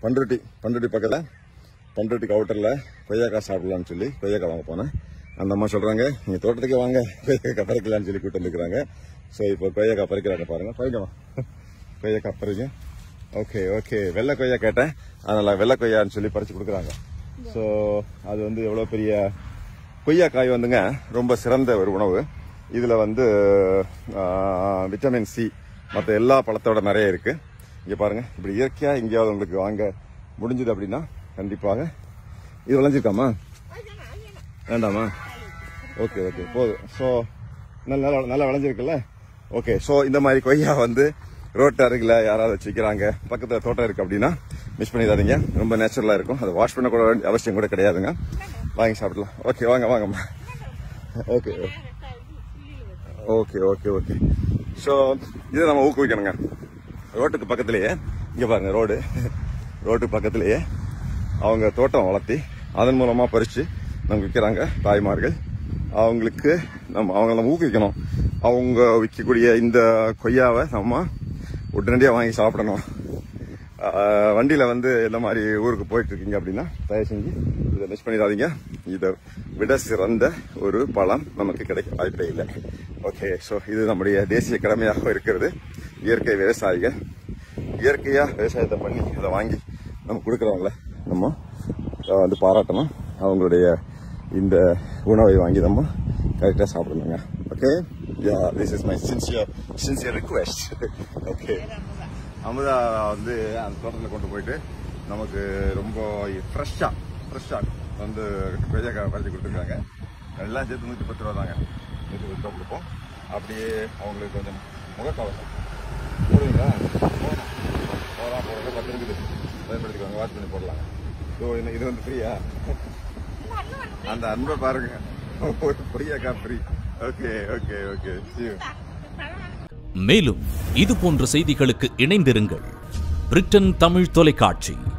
பண்ருட்டி பண்ருட்டி பக்கத்தில் பண்ருட்டிக்கு அவுட்டரில் கொய்யாக்காய் சாப்பிடலாம்னு சொல்லி கொய்யாக்காய் வாங்க போனேன் அந்த அம்மா சொல்கிறாங்க நீங்கள் தோட்டத்துக்கே வாங்க கொய்யாக்காய் பறிக்கலாம்னு சொல்லி கூட்டு வந்துருக்குறாங்க ஸோ இப்போ கொய்யாக்காய் பறிக்கிறாங்க பாருங்கள் பறிக்கமா கொய்யாக்காய் பறிங்க ஓகே ஓகே வெள்ளை கொய்யா கேட்டேன் அதனால் வெள்ளை கொய்யான்னு சொல்லி பறித்து கொடுக்குறாங்க ஸோ அது வந்து எவ்வளோ பெரிய கொய்யாக்காய் வந்துங்க ரொம்ப சிறந்த ஒரு உணவு இதில் வந்து ஆஹ், விட்டமின் சி மற்ற எல்லா பழத்தோட நிறைய இருக்கு இங்கே பாருங்க இப்படி இயற்கையாக எங்கேயாவது உங்களுக்கு வாங்க முடிஞ்சது அப்படின்னா கண்டிப்பாக இது விளைஞ்சிருக்காமா வேண்டாமா ஓகே ஓகே போதும் ஸோ நல்ல நல்லா நல்லா விளைஞ்சிருக்குல்ல ஓகே ஸோ இந்த மாதிரி கொய்யா வந்து ரோட்டு அருகில் யாராவது வச்சுக்கிறாங்க பக்கத்தில் தோட்டம் இருக்கு அப்படின்னா மிஸ் பண்ணிடாதீங்க ரொம்ப நேச்சுரலாக இருக்கும் அதை வாஷ் பண்ண கூட வேண்டிய அவசியம் கூட கிடையாதுங்க வாங்கி சாப்பிடலாம் ஓகே வாங்க வாங்கம்மா okay okay okay okay so இதை நம்ம ஊக்குவிக்கணுங்க ரோட்டுக்கு பக்கத்துலேயே இங்கே பாருங்க ரோடு ரோட்டுக்கு பக்கத்துலேயே அவங்க தோட்டம் வளர்த்தி அதன் மூலமாக பறித்து நமக்கு விற்கிறாங்க தாய்மார்கள் அவங்களுக்கு நம்ம அவங்கள நம்ம ஊக்குவிக்கணும் அவங்க விற்கக்கூடிய இந்த கொய்யாவை நம்ம உடனடியாக வாங்கி சாப்பிடணும் ஆஹ் வண்டியில வந்து இந்த மாதிரி ஊருக்கு போயிட்டு இருக்கீங்க அப்படின்னா தயவு செஞ்சு இதை மிஸ் பண்ணிடாதீங்க இதை விட சிறந்த ஒரு பழம் நமக்கு கிடைக்க வாய்ப்பே இல்லை ஓகே ஸோ இது நம்முடைய தேசிய கடமையாக இருக்கிறது இயற்கை விவசாயிகள் இயற்கையா விவசாயத்தை பண்ணி அதை வாங்கி நம்ம கொடுக்குறவங்கள நம்ம ஆஹ் வந்து பாராட்டணும் அவங்களுடைய இந்த உணவை வாங்கி நம்ம கரெக்டாக சாப்பிடணுங்க okay yeah this is my sincere sincere request okay Amudha வந்து அந்த தோட்டத்தில் கொண்டு போயிட்டு நமக்கு ரொம்ப ஃப்ரெஷ்ஷாக ஃப்ரெஷ்ஷாக வந்து கொய்யாக்காய் பறிச்சு கொடுத்துருக்காங்க எல்லாம் சேர்த்து நூற்றி பத்து ரூபா தாங்க நூற்றி பத்து ரூபா கொடுப்போம் அப்படியே அவங்களுக்கு கொஞ்சம் முகக்கவசம் போடுவீங்களா போகலாம் போகலாம் போகிறது பத்து இருக்குது பயன்படுத்திக்கோங்க வாஷ் பண்ணி போடலாம் ஸோ இது வந்து ஃப்ரீயா அந்த அன்பை பாருங்க ஒரு ஃப்ரீயாக்கா ஃப்ரீ ஓகே ஓகே ஓகே மேலும் இது போன்ற செய்திகளுக்கு இணைந்திருங்கள் பிரிட்டன் தமிழ் தொலைக்காட்சி